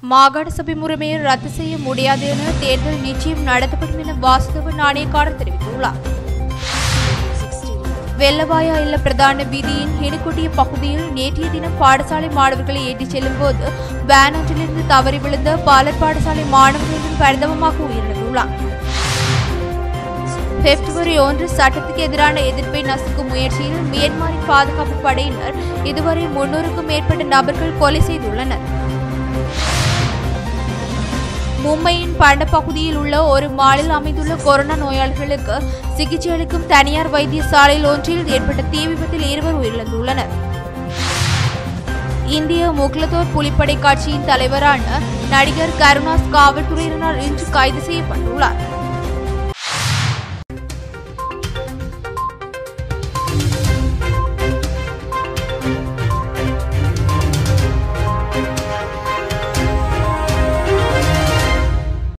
மாகாண சபை முறைமையை ரத்து செய்ய முடியாது என தேர்தல் நிச்சயம் நடத்தப்படும் என வாசுதேவ நாணயக்காரர் தெரிவித்துள்ளார் வெள்ளவாயா இல்ல பிரதான வீதியின் ஹெனுக்குட்டிய பகுதியில் நேற்றைய தினம் பாடசாலை மாணவர்களை ஏற்றிச் செல்லும் போது வேன் ஒன்றிலிருந்து தவறி விழுந்த பாலர் பாடசாலை மாணவர்களின் பரிதவமாக உயிரிழந்துள்ளார் பிப்ரவரி ஒன்று சட்டத்துக்கு எதிரான எதிர்ப்பை நசுக்கும் முயற்சியில் மியான்மரின் பாதுகாப்பு படையினர் இதுவரை முன்னூறுக்கும் மேற்பட்ட நபர்கள் கொலை செய்துள்ளனர் மும்பையின் பண்ட பகுதியில் உள்ள ஒரு மாலில் அமைந்துள்ள கொரோனா நோயாளிகளுக்கு சிகிச்சை அளிக்கும் தனியார் வைத்தியசாலையில் ஒன்றில் ஏற்பட்ட தீ விபத்தில் இருவர் உயிரிழந்துள்ளனர் இந்திய முக்லத்தோர் புலிப்படை கட்சியின் தலைவரான நடிகர் கருணாஸ் காவல்துறையினரால் இன்று கைது செய்யப்பட்டுள்ளார்